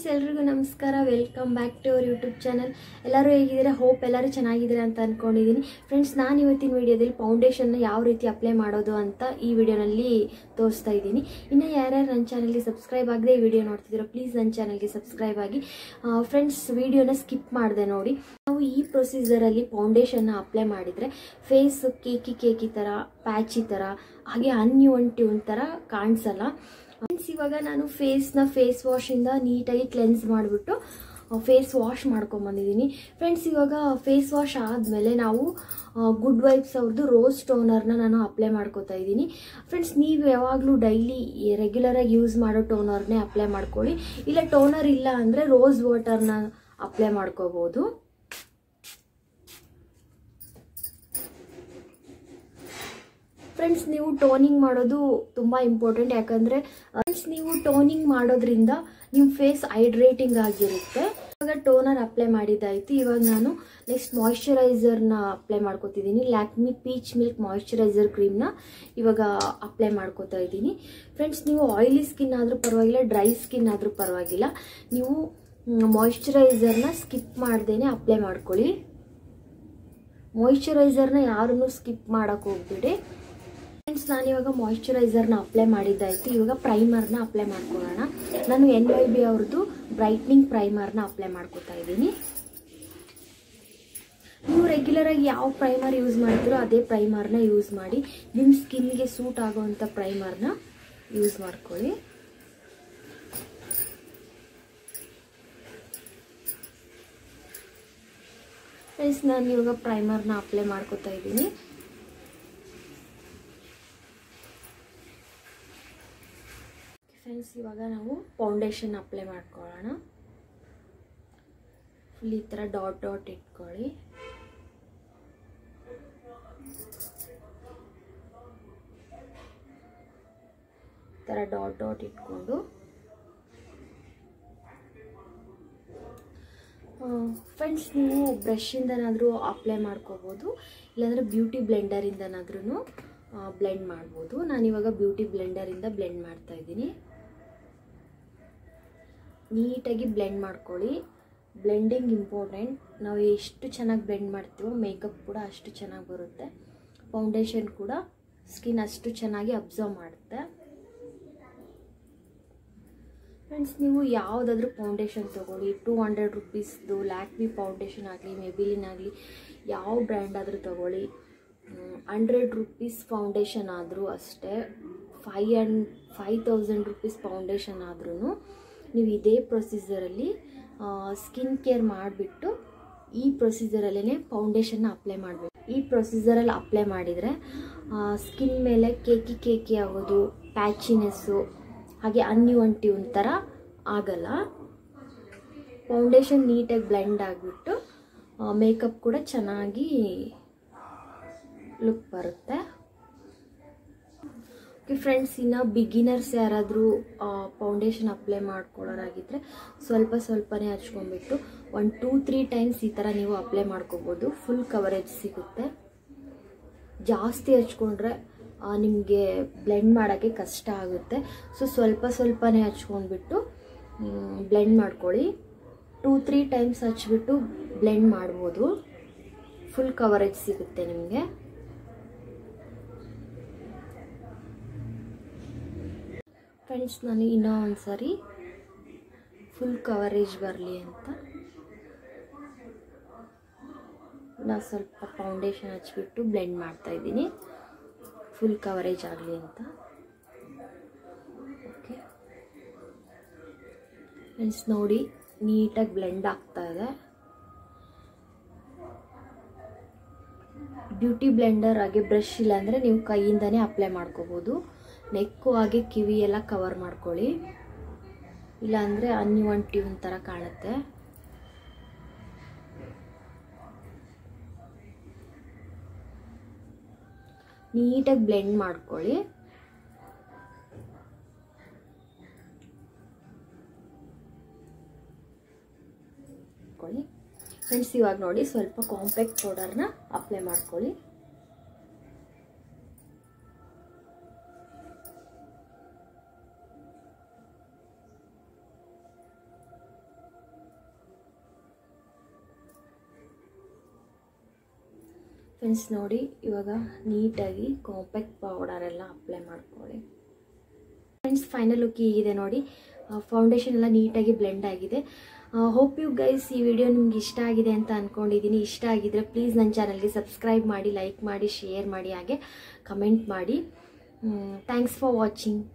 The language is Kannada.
ಫ್ರೆಂಡ್ಸ್ ಎಲ್ರಿಗೂ ನಮಸ್ಕಾರ welcome back to our YouTube channel ಎಲ್ಲರೂ ಹೇಗಿದ್ದೀರಾ ಹೋಪ್ ಎಲ್ಲರೂ ಚೆನ್ನಾಗಿದ್ದೀರಾ ಅಂತ ಅಂದ್ಕೊಂಡಿದ್ದೀನಿ ಫ್ರೆಂಡ್ಸ್ ನಾನು ಇವತ್ತಿನ ವಿಡಿಯೋದಲ್ಲಿ ಫೌಂಡೇಶನ್ನ ಯಾವ ರೀತಿ ಅಪ್ಲೈ ಮಾಡೋದು ಅಂತ ಈ ವಿಡಿಯೋನಲ್ಲಿ ತೋರಿಸ್ತಾ ಇದ್ದೀನಿ ಇನ್ನು ಯಾರ್ಯಾರು ನನ್ನ ಚಾನಲ್ಗೆ ಸಬ್ಸ್ಕ್ರೈಬ್ ಆಗದೆ ಈ ವಿಡಿಯೋ ನೋಡ್ತಿದ್ದೀರೋ ಪ್ಲೀಸ್ ನನ್ನ ಚಾನಲ್ಗೆ ಸಬ್ಸ್ಕ್ರೈಬ್ ಆಗಿ ಫ್ರೆಂಡ್ಸ್ ವಿಡಿಯೋನ ಸ್ಕಿಪ್ ಮಾಡಿದೆ ನೋಡಿ ನಾವು ಈ ಪ್ರೊಸೀಜರಲ್ಲಿ ಫೌಂಡೇಶನ್ನ ಅಪ್ಲೈ ಮಾಡಿದರೆ ಫೇಸ್ ಕೇಕಿ ಕೇಕಿ ಥರ ಪ್ಯಾಚಿ ಥರ ಹಾಗೆ ಅನ್ಯೂನ್ ಟ್ಯೂನ್ ಥರ ಕಾಣಿಸಲ್ಲ ಫ್ರೆಂಡ್ಸ್ ಇವಾಗ ನಾನು ಫೇಸ್ನ ಫೇಸ್ ವಾಶಿಂದ ನೀಟಾಗಿ ಕ್ಲೆನ್ಸ್ ಮಾಡಿಬಿಟ್ಟು ಫೇಸ್ ವಾಶ್ ಮಾಡ್ಕೊಂಬಂದಿದ್ದೀನಿ ಫ್ರೆಂಡ್ಸ್ ಇವಾಗ ಫೇಸ್ ವಾಶ್ ಆದಮೇಲೆ ನಾವು ಗುಡ್ ವೈಬ್ಸ್ ಅವ್ರದ್ದು ರೋಸ್ ಟೋನರ್ನ ನಾನು ಅಪ್ಲೈ ಮಾಡ್ಕೋತಾ ಇದ್ದೀನಿ ಫ್ರೆಂಡ್ಸ್ ನೀವು ಯಾವಾಗಲೂ ಡೈಲಿ ರೆಗ್ಯುಲರಾಗಿ ಯೂಸ್ ಮಾಡೋ ಟೋನರ್ನೇ ಅಪ್ಲೈ ಮಾಡ್ಕೊಳ್ಳಿ ಇಲ್ಲ ಟೋನರ್ ಇಲ್ಲ ಅಂದರೆ ರೋಸ್ ವಾಟರ್ನ ಅಪ್ಲೈ ಮಾಡ್ಕೋಬೋದು ಫ್ರೆಂಡ್ಸ್ ನೀವು ಟೋನಿಂಗ್ ಮಾಡೋದು ತುಂಬ ಇಂಪಾರ್ಟೆಂಟ್ ಯಾಕಂದರೆ ಫ್ರೆಂಡ್ಸ್ ನೀವು ಟೋನಿಂಗ್ ಮಾಡೋದ್ರಿಂದ ನಿಮ್ಮ ಫೇಸ್ ಹೈಡ್ರೇಟಿಂಗ್ ಆಗಿರುತ್ತೆ ಇವಾಗ ಟೋನರ್ ಅಪ್ಲೈ ಮಾಡಿದ್ದಾಯಿತು ಇವಾಗ ನಾನು ನೆಕ್ಸ್ಟ್ ಮಾಯ್ಶ್ಚರೈಸರ್ನ ಅಪ್ಲೈ ಮಾಡ್ಕೋತಿದ್ದೀನಿ ಲ್ಯಾಕ್ಮಿ ಪೀಚ್ ಮಿಲ್ಕ್ ಮಾಯ್ಶ್ಚರೈಸರ್ ಕ್ರೀಮ್ನ ಇವಾಗ ಅಪ್ಲೈ ಮಾಡ್ಕೋತಾ ಇದ್ದೀನಿ ಫ್ರೆಂಡ್ಸ್ ನೀವು ಆಯಿಲಿ ಸ್ಕಿನ್ ಆದರೂ ಪರವಾಗಿಲ್ಲ ಡ್ರೈ ಸ್ಕಿನ್ ಆದರೂ ಪರವಾಗಿಲ್ಲ ನೀವು ಮಾಯ್ಶ್ಚರೈಸರ್ನ ಸ್ಕಿಪ್ ಮಾಡ್ದೇನೆ ಅಪ್ಲೈ ಮಾಡ್ಕೊಳ್ಳಿ ಮಾಯ್ಶ್ಚರೈಸರ್ನ ಯಾರನ್ನು ಸ್ಕಿಪ್ ಮಾಡೋಕ್ಕೆ ಹೋಗ್ಬಿಡಿ ಫ್ರೆಂಡ್ಸ್ ನಾನು ಇವಾಗ ಮಾಯ್ಶ್ಚರೈಸರ್ನ ಅಪ್ಲೈ ಮಾಡಿದ್ದಾಯಿತು ಇವಾಗ ಪ್ರೈಮರ್ನ ಅಪ್ಲೈ ಮಾಡ್ಕೊಳ್ಳೋಣ ನಾನು ಎನ್ ವೈ ಬಿ ಅವ್ರದ್ದು ಬ್ರೈಟ್ನಿಂಗ್ ಪ್ರೈಮರ್ನ ಅಪ್ಲೈ ಮಾಡ್ಕೊತಾ ಇದ್ದೀನಿ ನೀವು ರೆಗ್ಯುಲರಾಗಿ ಯಾವ ಪ್ರೈಮರ್ ಯೂಸ್ ಮಾಡ್ತೀರೋ ಅದೇ ಪ್ರೈಮರ್ನ ಯೂಸ್ ಮಾಡಿ ನಿಮ್ಮ ಸ್ಕಿನ್ಗೆ ಸೂಟ್ ಆಗೋವಂಥ ಪ್ರೈಮರ್ನ ಯೂಸ್ ಮಾಡ್ಕೊಳ್ಳಿ ಫ್ರೆಂಡ್ಸ್ ನಾನು ಇವಾಗ ಪ್ರೈಮರ್ನ ಅಪ್ಲೈ ಮಾಡ್ಕೊತಾ ಇದ್ದೀನಿ ಫ್ರೆಂಡ್ಸ್ ಇವಾಗ ನಾವು ಫೌಂಡೇಶನ್ ಅಪ್ಲೈ ಮಾಡ್ಕೊಳ್ಳೋಣ ಫುಲ್ ಈ ಥರ ಡಾಟ್ ಡಾಟ್ ಇಟ್ಕೊಳ್ಳಿ ಈ ಥರ ಡಾಟ್ ಡಾಟ್ ಇಟ್ಕೊಂಡು ಫ್ರೆಂಡ್ಸ್ ನೀವು ಬ್ರಷಿಂದನಾದರೂ ಅಪ್ಲೈ ಮಾಡ್ಕೋಬೋದು ಇಲ್ಲಾಂದರೆ ಬ್ಯೂಟಿ ಬ್ಲೆಂಡರಿಂದನಾದ್ರೂ ಬ್ಲೆಂಡ್ ಮಾಡ್ಬೋದು ನಾನಿವಾಗ ಬ್ಯೂಟಿ ಬ್ಲೆಂಡರಿಂದ ಬ್ಲೆಂಡ್ ಮಾಡ್ತಾ ಇದ್ದೀನಿ ನೀಟಾಗಿ ಬ್ಲೆಂಡ್ ಮಾಡ್ಕೊಳ್ಳಿ ಬ್ಲೆಂಡಿಂಗ್ ಇಂಪಾರ್ಟೆಂಟ್ ನಾವು ಎಷ್ಟು ಚೆನ್ನಾಗಿ ಬ್ಲೆಂಡ್ ಮಾಡ್ತೀವೋ ಮೇಕಪ್ ಕೂಡ ಅಷ್ಟು ಚೆನ್ನಾಗಿ ಬರುತ್ತೆ ಫೌಂಡೇಶನ್ ಕೂಡ ಸ್ಕಿನ್ ಅಷ್ಟು ಚೆನ್ನಾಗಿ ಅಬ್ಸರ್ವ್ ಮಾಡುತ್ತೆ ಫ್ರೆಂಡ್ಸ್ ನೀವು ಯಾವುದಾದ್ರೂ ಫೌಂಡೇಶನ್ ತೊಗೊಳ್ಳಿ ಟೂ ಹಂಡ್ರೆಡ್ ರುಪೀಸ್ದು ಲ್ಯಾಕ್ಮಿ ಫೌಂಡೇಶನ್ ಆಗಲಿ ಮೆಬಿಲಿನ್ ಆಗಲಿ ಯಾವ ಬ್ರ್ಯಾಂಡ್ ಆದರೂ ತೊಗೊಳ್ಳಿ ಹಂಡ್ರೆಡ್ ರುಪೀಸ್ ಫೌಂಡೇಶನ್ ಆದರೂ ಅಷ್ಟೇ five and five thousand rupees foundation ಆದ್ರೂ ನೀವು ಇದೇ ಪ್ರೊಸೀಜರಲ್ಲಿ ಸ್ಕಿನ್ ಕೇರ್ ಮಾಡಿಬಿಟ್ಟು ಈ ಪ್ರೊಸೀಜರಲ್ಲೇ ಫೌಂಡೇಶನ್ನ ಅಪ್ಲೈ ಮಾಡಬೇಕು ಈ ಪ್ರೊಸೀಜರಲ್ಲಿ ಅಪ್ಲೈ ಮಾಡಿದರೆ ಸ್ಕಿನ್ ಮೇಲೆ ಕೇಕಿ ಕೇಕಿ ಆಗೋದು ಪ್ಯಾಚಿನೆಸ್ಸು ಹಾಗೆ ಅನ್ಯೂನ್ ಟ್ಯೂನ್ ಥರ ಆಗಲ್ಲ ಫೌಂಡೇಶನ್ ನೀಟಾಗಿ ಬ್ಲೆಂಡ್ ಆಗಿಬಿಟ್ಟು ಮೇಕಪ್ ಕೂಡ ಚೆನ್ನಾಗಿ ಲುಕ್ ಬರುತ್ತೆ ಓಕೆ ಫ್ರೆಂಡ್ಸ್ ಇನ್ನು ಬಿಗಿನರ್ಸ್ ಯಾರಾದರೂ ಫೌಂಡೇಶನ್ ಅಪ್ಲೈ ಮಾಡ್ಕೊಳ್ಳೋರಾಗಿದ್ದರೆ ಸ್ವಲ್ಪ ಸ್ವಲ್ಪನೇ ಹಚ್ಕೊಂಡ್ಬಿಟ್ಟು ಒಂದು ಟೂ ತ್ರೀ ಟೈಮ್ಸ್ ಈ ಥರ ನೀವು ಅಪ್ಲೈ ಮಾಡ್ಕೋಬೋದು ಫುಲ್ ಕವರೇಜ್ ಸಿಗುತ್ತೆ ಜಾಸ್ತಿ ಹಚ್ಕೊಂಡ್ರೆ ನಿಮಗೆ ಬ್ಲೆಂಡ್ ಮಾಡೋಕ್ಕೆ ಕಷ್ಟ ಆಗುತ್ತೆ ಸೊ ಸ್ವಲ್ಪ ಸ್ವಲ್ಪನೇ ಹಚ್ಕೊಂಡ್ಬಿಟ್ಟು ಬ್ಲೆಂಡ್ ಮಾಡ್ಕೊಳ್ಳಿ ಟೂ ತ್ರೀ ಟೈಮ್ಸ್ ಹಚ್ಬಿಟ್ಟು ಬ್ಲೆಂಡ್ ಮಾಡ್ಬೋದು ಫುಲ್ ಕವರೇಜ್ ಸಿಗುತ್ತೆ ನಿಮಗೆ ಫ್ರೆಂಡ್ಸ್ ನಾನು ಇನ್ನೂ ಒಂದು ಸರಿ ಫುಲ್ ಕವರೇಜ್ ಬರಲಿ ಅಂತ ನಾನು ಸ್ವಲ್ಪ ಫೌಂಡೇಶನ್ ಹಚ್ಬಿಟ್ಟು ಬ್ಲೆಂಡ್ ಮಾಡ್ತಾಯಿದ್ದೀನಿ ಫುಲ್ ಕವರೇಜ್ ಆಗಲಿ ಅಂತ ಓಕೆ ಫ್ರೆಂಡ್ಸ್ ನೋಡಿ ನೀಟಾಗಿ ಬ್ಲೆಂಡ್ ಆಗ್ತಾ ಇದೆ ಬ್ಯೂಟಿ ಬ್ಲೆಂಡರ್ ಹಾಗೆ ಬ್ರಷ್ ಇಲ್ಲಾಂದರೆ ನೀವು ಕೈಯಿಂದನೇ ಅಪ್ಲೈ ಮಾಡ್ಕೋಬೋದು ನೆಕ್ಕು ಹಾಗೆ ಕಿವಿ ಎಲ್ಲ ಕವರ್ ಮಾಡ್ಕೊಳ್ಳಿ ಇಲ್ಲಾಂದರೆ ಅನ್ಯೂನ್ ಟ್ಯೂನ್ ಥರ ಕಾಣುತ್ತೆ ನೀಟಾಗಿ ಬ್ಲೆಂಡ್ ಮಾಡ್ಕೊಳ್ಳಿ ಫ್ರೆಂಡ್ಸ್ ಇವಾಗ ನೋಡಿ ಸ್ವಲ್ಪ ಕಾಂಪ್ಯಾಕ್ಟ್ ಪೌಡರ್ನ ಅಪ್ಲೈ ಮಾಡ್ಕೊಳ್ಳಿ ಫ್ರೆಂಡ್ಸ್ ನೋಡಿ ಇವಾಗ ನೀಟಾಗಿ ಕಾಂಪ್ಯಾಕ್ಟ್ ಪೌಡರ್ ಎಲ್ಲ ಅಪ್ಲೈ ಮಾಡ್ಕೊಳ್ಳಿ ಫ್ರೆಂಡ್ಸ್ ಫೈನಲ್ ಲುಕ್ ಹೀಗಿದೆ ನೋಡಿ ಫೌಂಡೇಶನ್ ಎಲ್ಲ ನೀಟಾಗಿ ಬ್ಲೆಂಡ್ ಆಗಿದೆ ಹೋಪ್ ಯು ಗೈಸ್ ಈ ವಿಡಿಯೋ ನಿಮ್ಗೆ ಇಷ್ಟ ಆಗಿದೆ ಅಂತ ಅಂದ್ಕೊಂಡಿದ್ದೀನಿ ಇಷ್ಟ ಆಗಿದ್ರೆ ಪ್ಲೀಸ್ ನನ್ನ ಚಾನಲ್ಗೆ ಸಬ್ಸ್ಕ್ರೈಬ್ ಮಾಡಿ ಲೈಕ್ ಮಾಡಿ ಶೇರ್ ಮಾಡಿ ಹಾಗೆ ಕಮೆಂಟ್ ಮಾಡಿ ಥ್ಯಾಂಕ್ಸ್ ಫಾರ್ ವಾಚಿಂಗ್